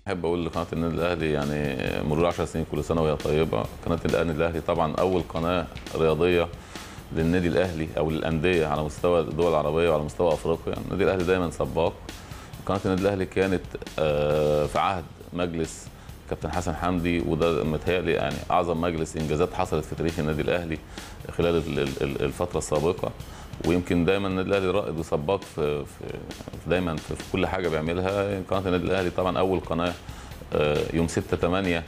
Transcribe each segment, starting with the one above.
احب اقول لقناه النادي الاهلي يعني مرور 10 سنين كل سنه وهي طيبه قناه النادي الاهلي طبعا اول قناه رياضيه للنادي الاهلي او للانديه على مستوى الدول العربيه وعلى مستوى افريقيا النادي الاهلي دايما سباق قناه النادي الاهلي كانت آه، في عهد مجلس كابتن حسن حمدي وده متهيألي يعني اعظم مجلس انجازات حصلت في تاريخ النادي الاهلي خلال ال- ال- ال- الفتره السابقه ويمكن دايما النادي الاهلي رائد وسباق في, في في- دايما في, في كل حاجه بيعملها قناه النادي الاهلي طبعا اول قناه آه، يوم 6 8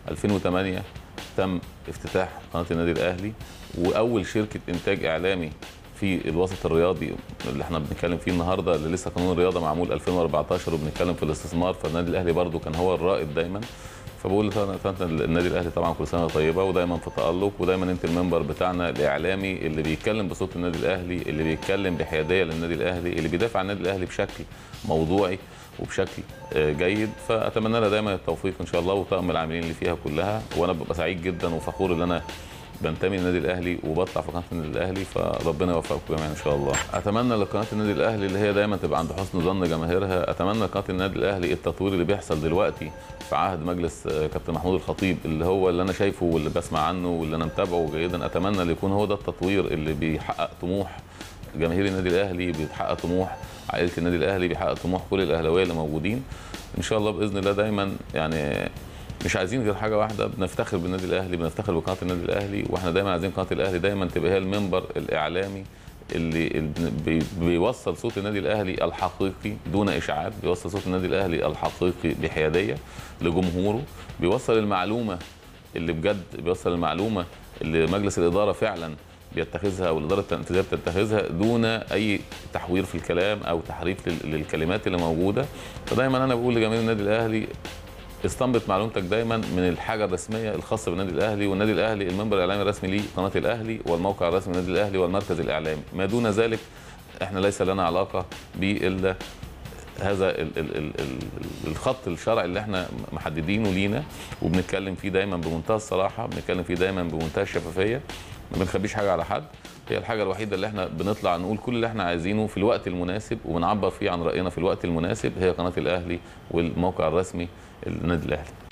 2008 تم افتتاح قناه النادي الاهلي واول شركه انتاج اعلامي في الوسط الرياضي اللي احنا بنتكلم فيه النهارده اللي لسه قانون الرياضه معمول 2014 وبنتكلم في الاستثمار فالنادي الاهلي برضو كان هو الرائد دايما فبقول لقناة النادي الاهلي طبعا كل سنه طيبه ودايما في تالق ودايما انت المنبر بتاعنا الاعلامي اللي بيتكلم بصوت النادي الاهلي اللي بيتكلم بحياديه للنادي الاهلي اللي بيدافع عن النادي الاهلي بشكل موضوعي وبشكل آه، جيد فاتمنى لها دايما التوفيق ان شاء الله وطاقم العاملين اللي فيها كلها وانا ببقى سعيد جدا وفخور ان انا بنتمي للنادي الاهلي وبطلع في قناه النادي الاهلي فربنا يوفقكم جميعا ان شاء الله. اتمنى لقناه النادي الاهلي اللي هي دايما تبقى عند حسن ظن جماهيرها، اتمنى لقناه النادي الاهلي التطوير اللي بيحصل دلوقتي في عهد مجلس آه، كابتن محمود الخطيب اللي هو اللي انا شايفه واللي بسمع عنه واللي انا متابعه جيدا اتمنى ان يكون هو ده التطوير اللي بيحقق طموح جماهير النادي الاهلي بيحقق طموح عائله النادي الاهلي بيحقق طموح كل الاهلاويه اللي موجودين ان شاء الله باذن الله دايما يعني مش عايزين غير حاجه واحده بنفتخر بالنادي الاهلي بنفتخر بقناه النادي الاهلي واحنا دايما عايزين قناه الاهلي دايما تبقى هي المنبر الاعلامي اللي اللي بي- بيوصل صوت النادي الاهلي الحقيقي دون اشاعات بيوصل صوت النادي الاهلي الحقيقي بحياديه لجمهوره بيوصل المعلومه اللي بجد بيوصل المعلومه اللي مجلس الاداره فعلا بيتخذها والاداره التنفيذيه بتتخذها دون اي تحوير في الكلام او تحريف لل- للكلمات اللي موجوده فدايما انا بقول لجماهير النادي الاهلي استنبط معلومتك دايما من الحاجه الرسميه الخاصه بالنادي الاهلي والنادي الاهلي المنبر الاعلامي الرسمي ليه قناه الاهلي والموقع الرسمي للنادي الاهلي والمركز الاعلامي ما دون ذلك احنا ليس لنا علاقه به الا هذا ال ال ال ال الخط الشرعي اللي احنا محددينه لينا وبنتكلم فيه دايما بمنتهى الصراحه بنتكلم فيه دايما بمنتهى الشفافيه ما بنخبيش حاجه على حد هي الحاجه الوحيده اللي احنا بنطلع نقول كل اللي احنا عايزينه في الوقت المناسب وبنعبر فيه عن راينا في الوقت المناسب هي قناه الاهلي والموقع الرسمي للنادي الاهلي